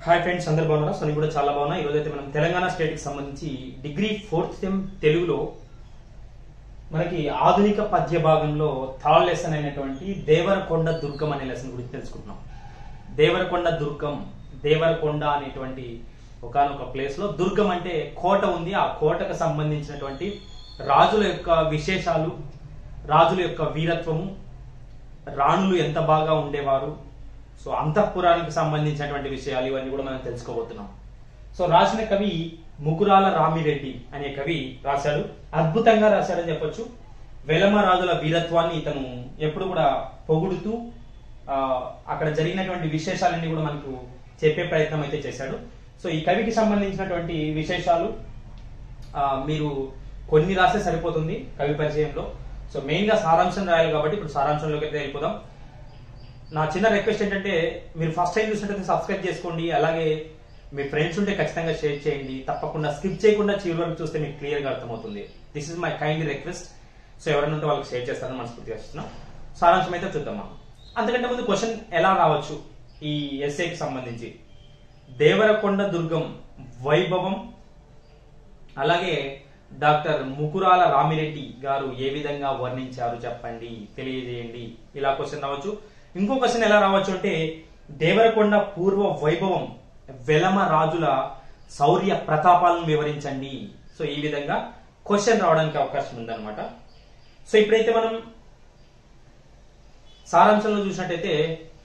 hi friends అందరు బాగున్నారా so నేను కూడా చాలా బాగున్నా ఈరోజు అయితే మనం తెలంగాణ స్టేట్ కి సంబంధించి డిగ్రీ ఫోర్త్ సెమ్ తెలుగులో మనకి ఆధునిక పద్య భాగంలో థర్డ్ లెసన్ అయినటువంటి దేవరకొండ దుర్గం అనే లెసన్ గురించి తెలుసుకుంటున్నాం దేవరకొండ దుర్గం దేవరకొండ అనేటువంటి ఒకనొక ప్లేస్ లో దుర్గం అంటే కోట ఉంది ఆ కోటకు సంబంధించినటువంటి రాజుల యొక్క విశేషాలు రాజుల యొక్క వీరత్వము రాణులు ఎంత బాగా ఉండేవారు సో అంతఃపురానికి సంబంధించినటువంటి విషయాలు ఇవన్నీ కూడా మనం తెలుసుకోబోతున్నాం సో రాసిన కవి ముకురాల రామిరెడ్డి అనే కవి రాశాడు అద్భుతంగా రాశాడని చెప్పొచ్చు వెలమ రాజుల వీరత్వాన్ని ఇతను ఎప్పుడు కూడా పొగుడుతూ ఆ, అక్కడ జరిగినటువంటి విశేషాలన్నీ కూడా మనకు చెప్పే ప్రయత్నం అయితే చేశాడు సో ఈ కవికి సంబంధించినటువంటి విశేషాలు ఆ, మీరు కొన్ని రాస్తే సరిపోతుంది కవి పరిచయంలో సో మెయిన్ గా సారాంశం రాయాలి కాబట్టి ఇప్పుడు సారాంశంలోకి అయితే వెళ్ళిపోదాం నా చిన్న రిక్వెస్ట్ ఏంటంటే మీరు ఫస్ట్ టైం చూసినట్టయితే సబ్స్క్రైబ్ చేసుకోండి అలాగే మీ ఫ్రెండ్స్ ఉంటే ఖచ్చితంగా షేర్ చేయండి తప్పకుండా స్కిప్ చేయకుండా చివరి వరకు చూస్తే మీకు క్లియర్ గా అర్థమవుతుంది this is my kind request so ఎవరైనా ఉంటే వాళ్ళకి షేర్ చేస్తారని మనస్ఫూర్తిగా ఇస్తున్నాం సారాంశం అయితే చూద్దాం మనం అంతకంటే ముందు క్వశ్చన్ ఎలా రావచ్చు ఈ ఎస్ఏకి సంబంధించి దేవరకొండ దుర్గం వైభవం అలాగే డాక్టర్ ముకురాల రామిరెడ్డి గారు ఏ విధంగా వర్ణించారు చెప్పండి తెలియజేయండి ఇలా క్వశ్చన్ రావచ్చు ఇంకో క్వశ్చన్ ఎలా రావచ్చు అంటే దేవరకొండ పూర్వ వైభవం వెలమ రాజుల శౌర్య ప్రతాపాలను వివరించండి సో ఈ విధంగా క్వశ్చన్ రావడానికి అవకాశం ఉందన్నమాట సో ఇప్పుడైతే మనం సారాంశంలో చూసినట్టయితే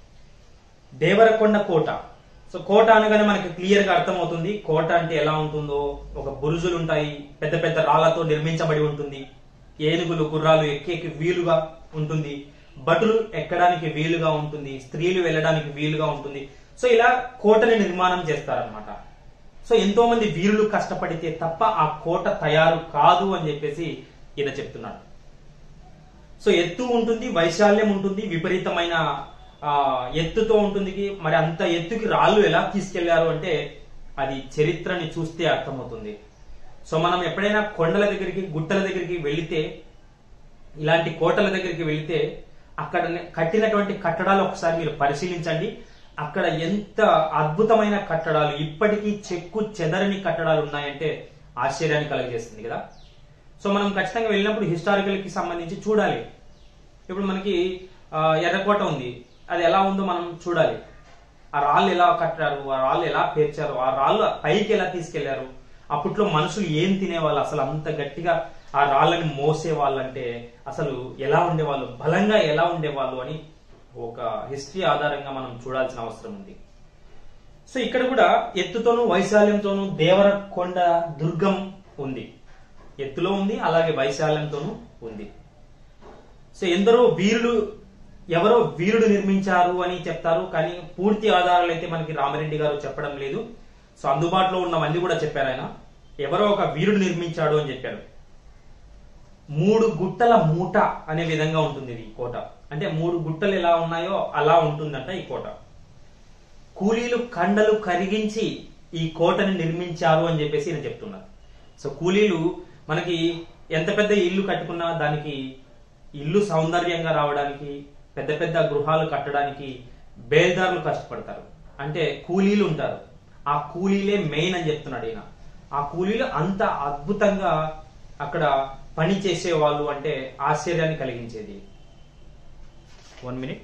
దేవరకొండ కోట సో కోట అనగానే మనకి క్లియర్ గా అర్థమవుతుంది కోట అంటే ఎలా ఉంటుందో ఒక బురుజులు ఉంటాయి పెద్ద పెద్ద రాళ్లతో నిర్మించబడి ఉంటుంది ఏనుగులు గుర్రాలు ఎక్కేకి వీలుగా ఉంటుంది భటులు ఎక్కడానికి వీలుగా ఉంటుంది స్త్రీలు వెళ్ళడానికి వీలుగా ఉంటుంది సో ఇలా కోటని నిర్మాణం చేస్తారనమాట సో ఎంతో మంది వీరులు కష్టపడితే తప్ప ఆ కోట తయారు కాదు అని చెప్పేసి ఈయన చెప్తున్నాడు సో ఎత్తు ఉంటుంది వైశాల్యం ఉంటుంది విపరీతమైన ఆ, ఎత్తుతో ఉంటుంది మరి అంత ఎత్తుకి రాళ్ళు ఎలా తీసుకెళ్లారు అంటే అది చరిత్రని చూస్తే అర్థమవుతుంది సో మనం ఎప్పుడైనా కొండల దగ్గరికి గుట్టల దగ్గరికి వెళితే ఇలాంటి కోటల దగ్గరికి వెళితే అక్కడ కట్టినటువంటి కట్టడాలు ఒకసారి మీరు పరిశీలించండి అక్కడ ఎంత అద్భుతమైన కట్టడాలు ఇప్పటికీ చెక్కు చెదరని కట్టడాలు ఉన్నాయంటే ఆశ్చర్యాన్ని కలుగజేస్తుంది కదా సో మనం ఖచ్చితంగా వెళ్ళినప్పుడు హిస్టారికల్ కి సంబంధించి చూడాలి ఇప్పుడు మనకి ఆ, ఎర్రకోట ఉంది అది ఎలా ఉందో మనం చూడాలి ఆ రాళ్ళు ఎలా కట్టారు ఆ రాళ్ళు ఎలా పేర్చారు ఆ రాళ్ళు పైకి ఎలా తీసుకెళ్లారు అప్పట్లో మనుషులు ఏం తినేవాళ్ళు అసలు అంత గట్టిగా ఆ రాళ్ళని మోసే వాళ్ళంటే అసలు ఎలా ఉండేవాళ్ళు బలంగా ఎలా ఉండేవాళ్ళు అని ఒక హిస్టరీ ఆధారంగా మనం చూడాల్సిన అవసరం ఉంది సో ఇక్కడ కూడా ఎత్తుతోనూ వైశాల్యంతోనూ దేవరకొండ దుర్గం ఉంది ఎత్తులో ఉంది అలాగే వైశాల్యంతోనూ ఉంది సో ఎందరో వీరులు ఎవరో వీరుడు నిర్మించారు అని చెప్తారు కానీ పూర్తి ఆధారాలు అయితే మనకి రామరెడ్డి గారు చెప్పడం లేదు సో అందుబాటులో ఉన్నవన్నీ కూడా చెప్పారు ఆయన ఎవరో ఒక వీరుడు నిర్మించాడు అని చెప్పారు మూడు గుట్టల మూట అనే విధంగా ఉంటుంది ఇది ఈ కోట అంటే మూడు గుట్టలు ఎలా ఉన్నాయో అలా ఉంటుందంట ఈ కోట కూలీలు కండలు కరిగించి ఈ కోటని నిర్మించారు అని చెప్పేసి నేను చెప్తున్నారు సో కూలీలు మనకి ఎంత పెద్ద ఇల్లు కట్టుకున్నా దానికి ఇల్లు సౌందర్యంగా రావడానికి పెద్ద పెద్ద గృహాలు కట్టడానికి బేల్దారులు కష్టపడతారు అంటే కూలీలు ఉంటారు ఆ కూలీలే మెయిన్ అని చెప్తున్నాడు ఈయన ఆ కూలీలు అంత అద్భుతంగా అక్కడ పని చేసే వాళ్ళు అంటే ఆశ్చర్యాన్ని కలిగించేది వన్ మినిట్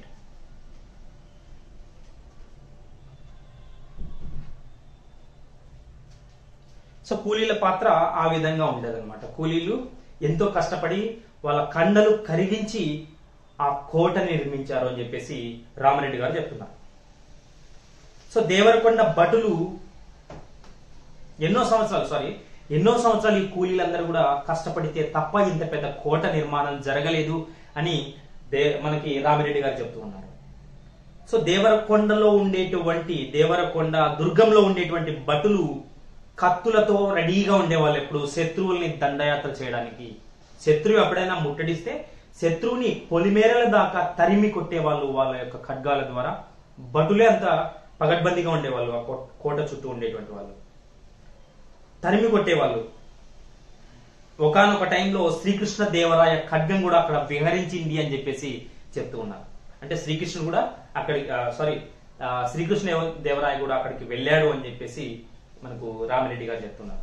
సో కూలీల పాత్ర ఆ విధంగా ఉండేదన్నమాట కూలీలు ఎంతో కష్టపడి వాళ్ళ కండలు కరిగించి ఆ కోటని నిర్మించారు అని చెప్పేసి రామరెడ్డి గారు చెప్తున్నారు సో దేవరకొండ భటులు ఎన్నో సంవత్సరాలు సారీ ఎన్నో సంవత్సరాలు ఈ కూలీలందరూ కూడా కష్టపడితే తప్ప ఇంత పెద్ద కోట నిర్మాణం జరగలేదు అని దే మనకి రామిరెడ్డి గారు చెప్తూ ఉన్నారు సో దేవరకొండలో ఉండేటువంటి దేవరకొండ దుర్గంలో ఉండేటువంటి భటులు కత్తులతో రెడీగా ఉండేవాళ్ళు ఎప్పుడు శత్రువుల్ని దండయాత్ర చేయడానికి శత్రువు ఎప్పుడైనా ముట్టడిస్తే శత్రువుని పొలిమేరల దాకా తరిమి కొట్టేవాళ్ళు వాళ్ళ యొక్క ఖడ్గాల ద్వారా భటులే అంత పగడ్బందీగా ఉండేవాళ్ళు ఆ కో- కోట చుట్టూ ఉండేటువంటి వాళ్ళు తరిమి కొట్టేవాళ్ళు ఒకనొక టైంలో శ్రీకృష్ణ దేవరాయ ఖడ్గం కూడా అక్కడ విహరించింది అని చెప్పేసి చెప్తూ ఉన్నారు అంటే శ్రీకృష్ణుడు కూడా అక్కడి సారీ ఆ, శ్రీకృష్ణ దేవరాయ కూడా అక్కడికి వెళ్ళాడు అని చెప్పేసి మనకు రామిరెడ్డి గారు చెప్తున్నారు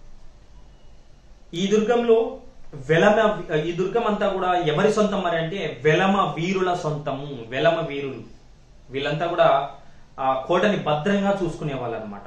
ఈ దుర్గంలో వెలమ ఈ దుర్గం అంతా కూడా ఎవరి సొంతం మరి అంటే వెలమ వీరుల సొంతము వెలమ వీరులు వీళ్ళంతా కూడా ఆ కోటని భద్రంగా చూసుకునే వాళ్ళు అనమాట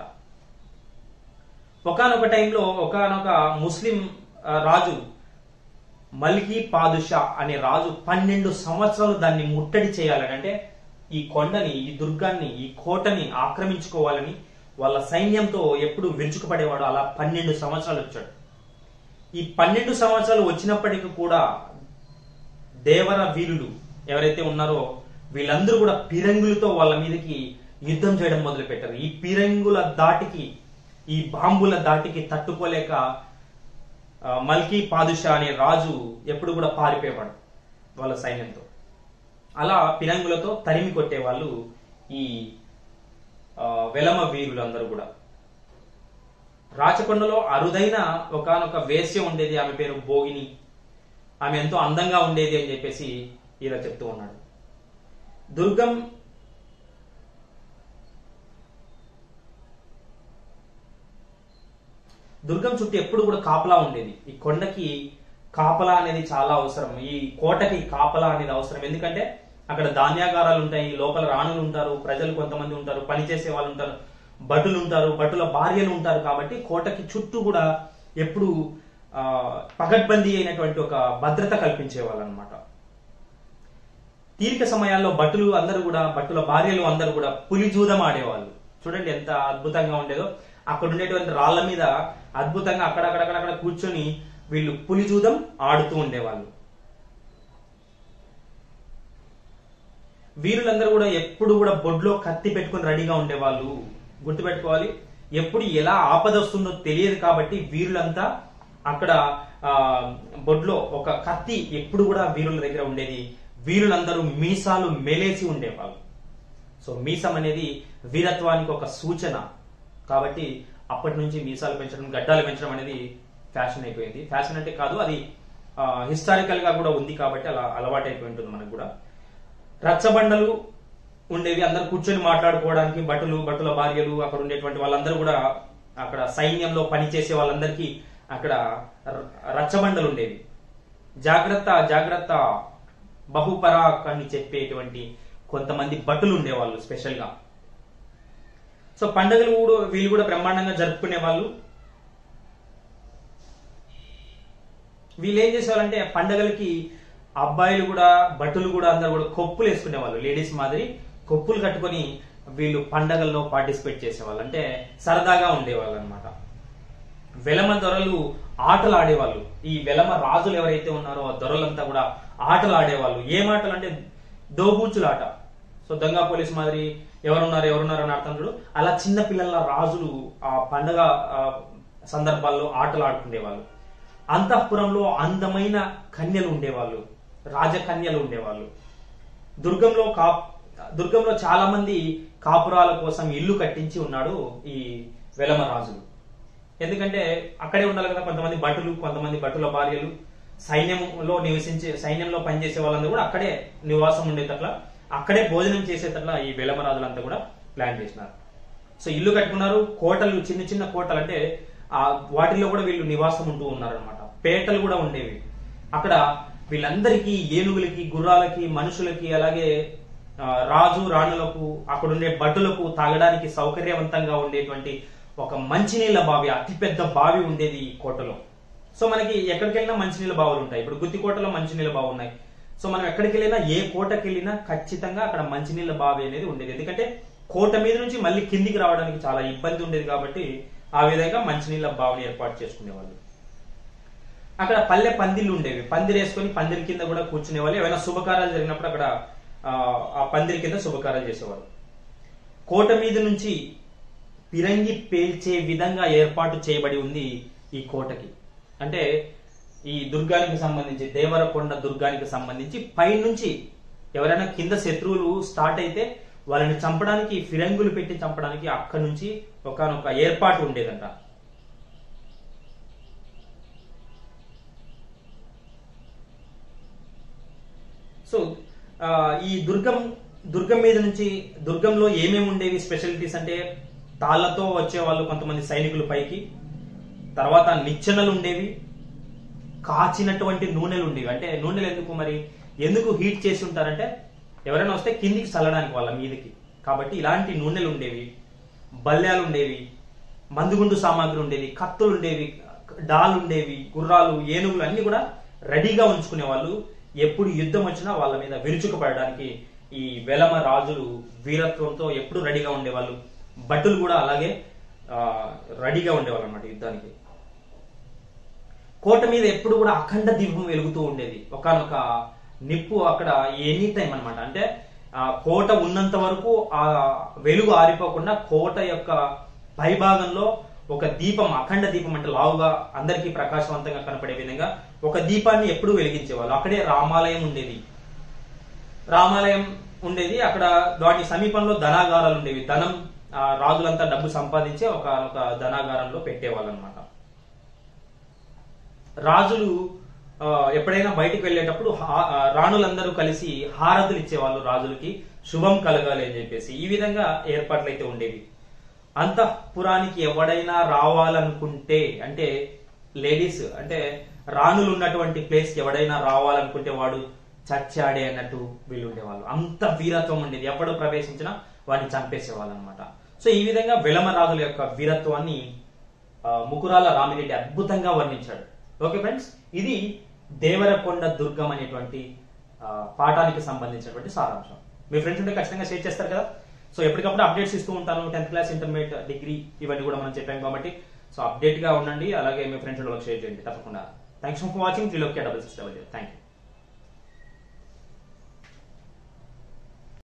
ఒకనొక టైంలో ఒకనొక ముస్లిం ఆ, రాజు మల్కీ పాదుషా అనే రాజు పన్నెండు సంవత్సరాలు దాన్ని ముట్టడి చేయాలని అంటే ఈ కొండని ఈ దుర్గాన్ని ఈ కోటని ఆక్రమించుకోవాలని వాళ్ళ సైన్యంతో ఎప్పుడు విరుచుకుపడేవాడు అలా పన్నెండు సంవత్సరాలు వచ్చాడు ఈ పన్నెండు సంవత్సరాలు వచ్చినప్పటికీ కూడా దేవర వీరులు ఎవరైతే ఉన్నారో వీళ్ళందరూ కూడా పిరంగులతో వాళ్ళ మీదకి యుద్ధం చేయడం మొదలు పెట్టారు ఈ పిరంగుల దాటికి ఈ బాంబుల దాటికి తట్టుకోలేక ఆ, మల్కీ పాదుషా అనే రాజు ఎప్పుడు కూడా పారిపోయేవాడు వాళ్ళ సైన్యంతో అలా పిరంగులతో తరిమి కొట్టేవాళ్ళు ఈ ఆ, వెలమ వీరులు అందరూ కూడా రాచకొండలో అరుదైన ఒకనొక వేశ్య ఉండేది ఆమె పేరు భోగిని ఆమె ఎంతో అందంగా ఉండేది అని చెప్పేసి ఇలా చెప్తూ ఉన్నాడు దుర్గం దుర్గం చుట్టూ ఎప్పుడు కూడా కాపలా ఉండేది ఈ కొండకి కాపలా అనేది చాలా అవసరం ఈ కోటకి కాపలా అనేది అవసరం ఎందుకంటే అక్కడ ధాన్యాగారాలు ఉంటాయి లోపల రాణులు ఉంటారు ప్రజలు కొంతమంది ఉంటారు పనిచేసే వాళ్ళు ఉంటారు భటులు ఉంటారు భటుల భార్యలు ఉంటారు కాబట్టి కోటకి చుట్టూ కూడా ఎప్పుడు ఆ, పగడ్బందీ అయినటువంటి ఒక భద్రత కల్పించే వాళ్ళు అనమాట తీరిక సమయాల్లో భటులు అందరూ కూడా భటుల భార్యలు అందరూ కూడా పులి జూదం ఆడేవాళ్ళు చూడండి ఎంత అద్భుతంగా ఉండేదో అక్కడ ఉండేటువంటి రాళ్ల మీద అద్భుతంగా అక్కడక్కడక్కడ కూర్చొని వీళ్ళు పులి జూదం ఆడుతూ ఉండేవాళ్ళు వీరులందరూ కూడా ఎప్పుడు కూడా బొడ్లో కత్తి పెట్టుకుని రెడీగా ఉండేవాళ్ళు గుర్తుపెట్టుకోవాలి ఎప్పుడు ఎలా ఆపద వస్తుందో తెలియదు కాబట్టి వీరులంతా అక్కడ ఆ, బొడ్లో ఒక కత్తి ఎప్పుడు కూడా వీరుల దగ్గర ఉండేది వీరులందరూ మీసాలు మెలేసి ఉండేవాళ్ళు సో మీసం అనేది వీరత్వానికి ఒక సూచన కాబట్టి అప్పటి నుంచి మీసాలు పెంచడం గడ్డాలు పెంచడం అనేది ఫ్యాషన్ అయిపోయింది ఫ్యాషన్ అంటే కాదు అది హిస్టారికల్ గా కూడా ఉంది కాబట్టి అలా అలవాటు అయిపోయి ఉంటుంది మనకు కూడా రచ్చబండలు ఉండేవి అందరు కూర్చొని మాట్లాడుకోవడానికి భటులు భటుల భార్యలు అక్కడ ఉండేటువంటి వాళ్ళందరూ కూడా అక్కడ సైన్యంలో పనిచేసే వాళ్ళందరికీ అక్కడ ర- రచ్చబండలు ఉండేవి జాగ్రత్త జాగ్రత్త బహుపరాక్ అని చెప్పేటువంటి కొంతమంది భటులు ఉండేవాళ్ళు స్పెషల్ గా సో పండుగలు కూడా వీళ్ళు కూడా బ్రహ్మాండంగా జరుపుకునే వాళ్ళు వీళ్ళు ఏం చేసేవాళ్ళంటే పండగలకి అబ్బాయిలు కూడా భటులు కూడా అందరు కూడా కొప్పులు వేసుకునేవాళ్ళు లేడీస్ మాదిరి కొప్పులు కట్టుకొని వీళ్ళు పండగల్లో పార్టిసిపేట్ చేసేవాళ్ళు అంటే సరదాగా ఉండేవాళ్ళు అనమాట వెలమ దొరలు ఆటలు ఆడేవాళ్ళు ఈ వెలమ రాజులు ఎవరైతే ఉన్నారో ఆ దొరలంతా కూడా ఆటలు ఆడేవాళ్ళు ఏం ఆటలు అంటే దోబూచుల ఆట సో దొంగ పోలీస్ మాదిరి ఎవరున్నారు ఎవరున్నారు అని అర్థం చూడు అలా చిన్న పిల్లల రాజులు ఆ పండగ ఆ, సందర్భాల్లో ఆటలు ఆడుకునేవాళ్ళు అంతఃపురంలో అందమైన కన్యలు ఉండేవాళ్ళు రాజకన్యలు ఉండేవాళ్ళు దుర్గంలో కా దుర్గంలో చాలా మంది కాపురాల కోసం ఇల్లు కట్టించి ఉన్నాడు ఈ వెలమ రాజులు ఎందుకంటే అక్కడే ఉండాలి కదా కొంతమంది భటులు కొంతమంది భటుల భార్యలు సైన్యంలో నివసించే సైన్యంలో పనిచేసే వాళ్ళందరూ కూడా అక్కడే నివాసం ఉండేటట్ల అక్కడే భోజనం చేసేటట్ల ఈ వెలమ రాజులంతా కూడా ప్లాన్ చేసినారు సో ఇల్లు కట్టుకున్నారు కోటలు చిన్న చిన్న కోటలు అంటే ఆ వాటిల్లో కూడా వీళ్ళు నివాసం ఉంటూ ఉన్నారనమాట పేటలు కూడా ఉండేవి అక్కడ వీళ్ళందరికీ ఏనుగులకి గుర్రాలకి మనుషులకి అలాగే ఆ, రాజు రాణులకు అక్కడ ఉండే భటులకు తాగడానికి సౌకర్యవంతంగా ఉండేటువంటి ఒక మంచినీళ్ళ బావి అతిపెద్ద బావి ఉండేది ఈ కోటలో సో మనకి ఎక్కడికి వెళ్ళినా మంచినీళ్ళ బావులు ఉంటాయి ఇప్పుడు గుత్తికోటలో మంచినీళ్ళ బావి ఉన్నాయి సో మనం ఎక్కడికి వెళ్ళినా ఏ కోటకి వెళ్ళినా ఖచ్చితంగా అక్కడ మంచినీళ్ళ బావి అనేది ఉండేది ఎందుకంటే కోట మీద నుంచి మళ్ళీ కిందికి రావడానికి చాలా ఇబ్బంది ఉండేది కాబట్టి ఆ విధంగా మంచినీళ్ళ బావిని ఏర్పాటు చేసుకునేవాళ్ళు అక్కడ పల్లె పందిళ్ళు ఉండేవి పందిరి వేసుకొని పందిరి కింద కూడా కూర్చునేవాళ్ళు ఏమైనా శుభకార్యాలు జరిగినప్పుడు అక్కడ ఆ, ఆ పందిరి కింద శుభకార్యాలు చేసేవారు కోట మీద నుంచి పిరంగి పేల్చే విధంగా ఏర్పాటు చేయబడి ఉంది ఈ కోటకి అంటే ఈ దుర్గానికి సంబంధించి దేవరకొండ దుర్గానికి సంబంధించి పైనుంచి ఎవరైనా కింద శత్రువులు స్టార్ట్ అయితే వాళ్ళని చంపడానికి ఫిరంగులు పెట్టి చంపడానికి అక్కడి నుంచి ఒకనొక ఏర్పాటు ఉండేదంట సో ఆ, ఈ దుర్గం దుర్గం మీద నుంచి దుర్గంలో ఏమేమి ఉండేవి స్పెషాలిటీస్ అంటే తాళ్లతో వచ్చే వాళ్ళు కొంతమంది సైనికులు పైకి తర్వాత నిచ్చెనలు ఉండేవి కాచినటువంటి నూనెలు ఉండేవి అంటే నూనెలు ఎందుకు మరి ఎందుకు హీట్ చేసి ఉంటారంటే ఎవరైనా వస్తే కిందికి చల్లడానికి వాళ్ళ మీదకి కాబట్టి ఇలాంటి నూనెలు ఉండేవి బల్యాలు ఉండేవి మందుగుండు సామాగ్రి ఉండేది కత్తులు ఉండేవి డాల్ ఉండేవి గుర్రాలు ఏనుగులు అన్ని కూడా రెడీగా ఉంచుకునే వాళ్ళు ఎప్పుడు యుద్ధం వచ్చినా వాళ్ళ మీద విరుచుకుపడడానికి ఈ వెలమ రాజులు వీరత్వంతో ఎప్పుడు రెడీగా ఉండేవాళ్ళు భటులు కూడా అలాగే ఆ, రెడీగా ఉండేవాళ్ళు అనమాట యుద్ధానికి కోట మీద ఎప్పుడు కూడా అఖండ దీపం వెలుగుతూ ఉండేది ఒకనొక నిప్పు అక్కడ ఎనీ టైం అన్నమాట అంటే ఆ కోట ఉన్నంత వరకు ఆ వెలుగు ఆరిపోకుండా కోట యొక్క పైభాగంలో ఒక దీపం అఖండ దీపం అంటే లావుగా అందరికీ ప్రకాశవంతంగా కనపడే విధంగా ఒక దీపాన్ని ఎప్పుడూ వెలిగించేవాళ్ళు అక్కడే రామాలయం ఉండేది రామాలయం ఉండేది అక్కడ వాటి సమీపంలో ధనాగారాలు ఉండేవి ధనం ఆ, రాజులంతా డబ్బు సంపాదించే ఒక ఒక ధనాగారంలో పెట్టేవాళ్ళు అనమాట రాజులు ఆ, ఎప్పుడైనా బయటికి వెళ్ళేటప్పుడు హా- ఆ, రాణులందరూ కలిసి హారతులు ఇచ్చేవాళ్ళు రాజులకి శుభం కలగాలి అని చెప్పేసి ఈ విధంగా ఏర్పాట్లు అయితే ఉండేవి అంతఃపురానికి ఎవడైనా రావాలనుకుంటే అంటే లేడీస్ అంటే రాణులు ఉన్నటువంటి ప్లేస్ ఎవడైనా రావాలనుకుంటే వాడు చచ్చాడే అన్నట్టు వీళ్ళు ఉండేవాళ్ళు అంత వీరత్వం ఉండేది ఎప్పుడు ప్రవేశించినా వాడిని చంపేసేవాళ్ళు అనమాట సో ఈ విధంగా విలమరాజుల యొక్క వీరత్వాన్ని ఆ, ముకురాల రామిరెడ్డి అద్భుతంగా వర్ణించాడు ఓకే ఫ్రెండ్స్ ఇది దేవరకొండ దుర్గం అనేటువంటి ఆ, పాఠానికి సంబంధించినటువంటి సారాంశం మీ ఫ్రెండ్స్ ఉంటే ఖచ్చితంగా షేర్ చేస్తారు కదా సో ఎప్పటికప్పుడు అప్డేట్స్ ఇస్తూ ఉంటాను టెన్త్ క్లాస్ ఇంటర్మీడియట్ డిగ్రీ ఇవన్నీ కూడా మనం చెప్పాం కాబట్టి సో అప్డేట్ గా ఉండండి అలాగే మీ ఫ్రెండ్స్ వాళ్ళకి షేర్ చేయండి తప్పకుండా థ్యాంక్స్ ఫర్ వాచింగ్ త్రీ లోకి double six double thank you